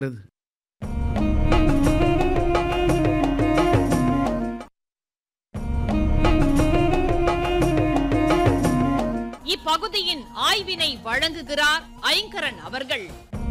இப்பகுதியின் ஆய்வினை வழங்குகிறார் ஐங்கரன் அவர்கள்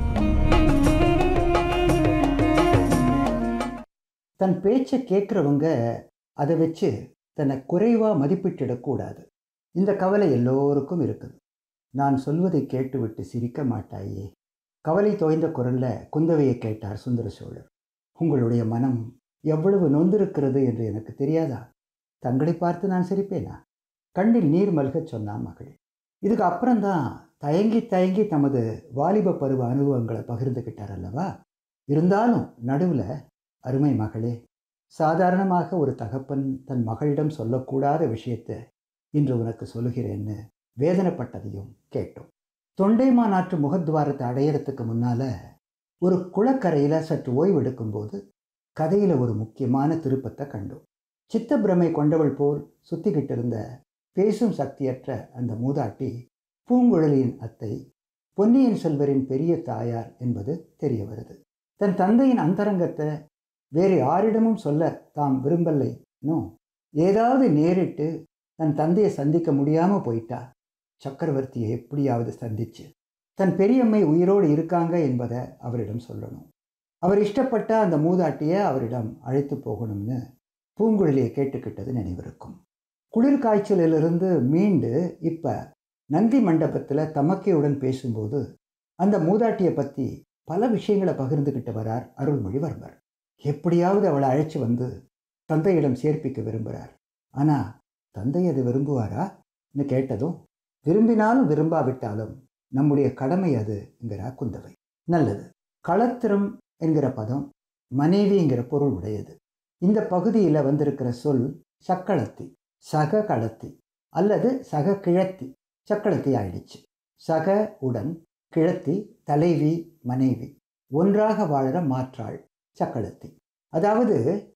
தன் பேச்சை கேட்குறவங்க அதை வச்சு தன்னை குறைவாக மதிப்பிட்டிடக்கூடாது இந்த கவலை எல்லோருக்கும் இருக்குது நான் சொல்வதை கேட்டுவிட்டு சிரிக்க மாட்டாயே கவலை தோய்ந்த குரல்ல குந்தவையை கேட்டார் சுந்தர சோழர் உங்களுடைய மனம் எவ்வளவு நொந்திருக்கிறது என்று எனக்கு தெரியாதா தங்களை பார்த்து நான் சிரிப்பேனா கண்ணில் நீர் மல்கச் சொன்னான் மகள் இதுக்கு அப்புறம்தான் தயங்கி தயங்கி தமது வாலிப பருவ அனுபவங்களை பகிர்ந்துக்கிட்டார் அல்லவா இருந்தாலும் நடுவில் அருமை மகளே சாதாரணமாக ஒரு தகப்பன் தன் மகளிடம் சொல்லக்கூடாத விஷயத்தை இன்று உனக்கு சொல்லுகிறேன்னு வேதனைப்பட்டதையும் கேட்டோம் தொண்டைமாநாட்டு முகத்வாரத்தை அடையறதுக்கு முன்னால ஒரு குளக்கரையில் சற்று ஓய்வு எடுக்கும்போது கதையில் ஒரு முக்கியமான திருப்பத்தை கண்டோம் சித்தப்பிரமை கொண்டவள் போல் சுத்திக்கிட்டு இருந்த பேசும் சக்தியற்ற அந்த மூதாட்டி பூங்குழலியின் அத்தை பொன்னியின் செல்வரின் பெரிய தாயார் என்பது தெரிய வருது தன் தந்தையின் அந்தரங்கத்தை வேறு யாரிடமும் சொல்ல தாம் விரும்பலைனோ ஏதாவது நேரிட்டு தன் தந்தையை சந்திக்க முடியாமல் போயிட்டா சக்கரவர்த்தியை எப்படியாவது சந்திச்சு தன் பெரியம்மை உயிரோடு இருக்காங்க என்பதை அவரிடம் சொல்லணும் அவர் இஷ்டப்பட்ட அந்த மூதாட்டியை அவரிடம் அழைத்து போகணும்னு பூங்குழலியை கேட்டுக்கிட்டது நினைவிருக்கும் குளிர் காய்ச்சலிலிருந்து மீண்டு இப்போ நந்தி மண்டபத்தில் தமக்கையுடன் பேசும்போது அந்த மூதாட்டியை பற்றி பல விஷயங்களை பகிர்ந்துக்கிட்டு வரார் அருள்மொழிவர்மர் எப்படியாவது அவளை அழைச்சி வந்து தந்தையிடம் சேர்ப்பிக்க விரும்புகிறார் ஆனால் தந்தை அது விரும்புவாரான்னு கேட்டதும் விரும்பினாலும் விரும்பாவிட்டாலும் நம்முடைய கடமை அதுங்கிற குந்தவை நல்லது களத்திரம் என்கிற பதம் மனைவிங்கிற பொருள் உடையது இந்த பகுதியில் வந்திருக்கிற சொல் சக்களத்தி சக களத்தி அல்லது சக கிழத்தி சக்களத்தி ஆயிடுச்சு சக உடன் கிழத்தி தலைவி மனைவி ஒன்றாக வாழற மாற்றாள் சக்களத்தி அதாவது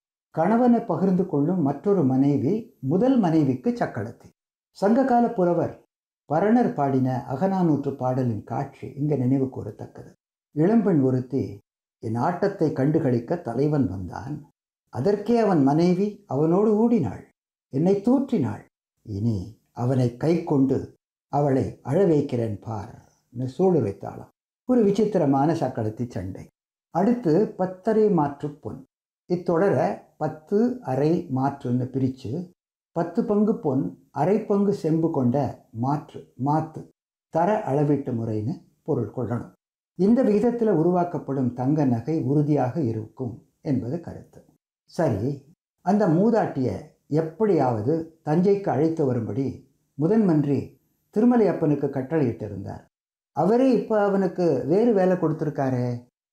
கணவனை பகிர்ந்து கொள்ளும் மற்றொரு மனைவி முதல் மனைவிக்கு சக்களத்தி சங்ககால புலவர் பரணர் பாடின அகநானூற்று பாடலின் காட்சி இங்கே நினைவு கூறத்தக்கது இளம்பெண் ஒருத்தி என் ஆட்டத்தை கண்டுகளிக்க தலைவன் வந்தான் அதற்கே அவன் மனைவி அவனோடு ஊடினாள் என்னை தூற்றினாள் இனி அவனை கை கொண்டு அவளை அழ வைக்கிறேன் பார் சூளுரைத்தாளாம் ஒரு விசித்திரமான சக்களத்தி சண்டை அடுத்து பத்தரை மாற்று பொன் இத்தொடர பத்து அரை மாற்றுன்னு பிரித்து பத்து பங்கு பொன் அரை பங்கு செம்பு கொண்ட மாற்று மாத்து தர அளவீட்டு முறைன்னு பொருள் கொள்ளணும் இந்த விகிதத்தில் உருவாக்கப்படும் தங்க நகை உறுதியாக இருக்கும் என்பது கருத்து சரி அந்த மூதாட்டியை எப்படியாவது தஞ்சைக்கு அழைத்து வரும்படி முதன்மன்றி திருமலை அப்பனுக்கு கட்டளையிட்டிருந்தார் அவரே இப்போ அவனுக்கு வேறு வேலை கொடுத்துருக்காரே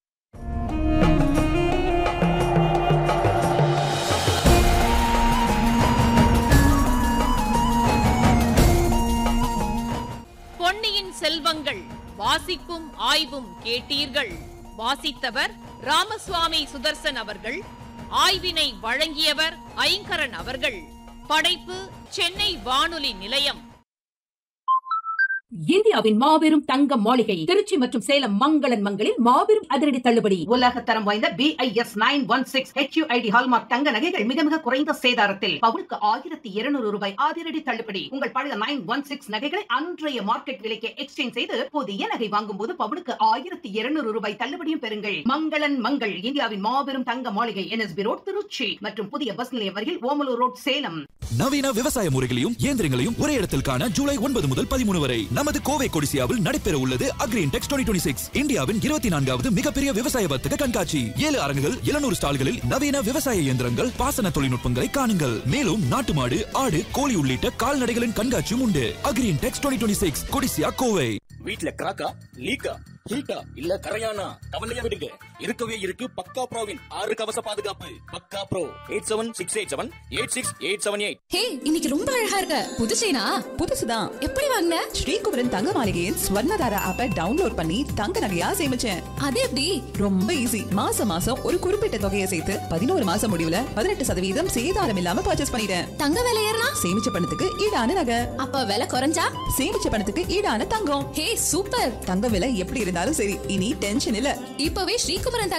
பொன்னியின் செல்வங்கள் வாசிப்பும் ஆய்வும் கேட்டீர்கள் வாசித்தவர் ராமசுவாமி சுதர்சன் அவர்கள் ஆய்வினை வழங்கியவர் ஐங்கரன் அவர்கள் படைப்பு சென்னை வானொலி நிலையம் இந்தியாவின் மாபெரும் தங்க மாளிகை திருச்சி மற்றும் சேலம் மங்களன் மங்களில் மாபெரும் அதிரடி தள்ளுபடி உலக தரம் வாய்ந்த B I S nine one six H U I D hallmark தங்க நகைகள் மிக மிக குறைந்த சேதாரத்தில் பவுனுக்கு ஆயிரத்தி இருநூறு ரூபாய் அதிரடி தள்ளுபடி உங்கள் பழைய நைன் ஒன் சிக்ஸ் நகைகளை அன்றைய மார்க்கெட் விலைக்கு எக்ஸ்சேஞ்ச் செய்து புதிய நகை வாங்கும் போது பவுனுக்கு ஆயிரத்தி இருநூறு ரூபாய் தள்ளுபடியும் பெறுங்கள் மங்களன் மங்கள் இந்தியாவின் மாபெரும் தங்க மாளிகை என்எஸ்பி ரோட் திருச்சி மற்றும் புதிய பஸ் நிலையம் அருகில் ஓமலூர் ரோட் சேலம் நவீன விவசாய முறைகளையும் இயந்திரங்களையும் ஒரே இடத்தில் காண ஜூலை ஒன்பது முதல் பதிமூணு வரை நமது கோவை கொடிசியாவில் நடைபெற உள்ளது அக்ரீன் டெக்ஸ் டுவெண்ட்டி சிக்ஸ் இந்தியாவின் இருபத்தி நான்காவது மிகப்பெரிய விவசாய வர்த்தக கண்காட்சி ஏழு அரங்குகள் எழுநூறு ஸ்டால்களில் நவீன விவசாய இயந்திரங்கள் பாசன தொழில்நுட்பங்களை காணுங்கள் மேலும் நாட்டு மாடு ஆடு கோழி உள்ளிட்ட கால்நடைகளின் கண்காட்சியும் உண்டு Agri Intex twenty six Codissia Kovai வீட்ல கிராக்கா லீக்கா ஹீட்டா இல்ல கரையானா கவலையா விடுங்க இருக்கவே இருக்கு பக்கா ப்ரோவின் ஆறு கவச பாதுகாப்பு பக்கா bro eight seven six eight seven eight six eight seven eight hey இன்னைக்கு ரொம்ப அழகா இருக்க புது செயினா புதுசுதான் எப்படி வாங்கின ஸ்ரீகுமரன் தங்க மாளிகையின் ஸ்வர்ணதாரா ஆப்பை டவுன்லோட் பண்ணி தங்க நகையா சேமிச்சேன் அது எப்படி ரொம்ப ஈஸி மாசம் மாசம் ஒரு குறிப்பிட்ட தொகையை சேர்த்து பதினோரு மாசம் முடிவுல பதினெட்டு சதவீதம் சேதாரம் இல்லாம பர்ச்சேஸ் பண்ணிட்டேன் தங்க விலை ஏறினா சேமிச்ச பணத்துக்கு ஈடான நகை அப்ப விலை குறைஞ்சா சேமிச்ச பணத்துக்கு ஈடான தங்கம் ஹே சூப்பர் தங்க விலை எப்படி இருந்தாலும் சரி இனி டென்ஷன் இல்ல இப்பவே ஸ்ரீகுமரன்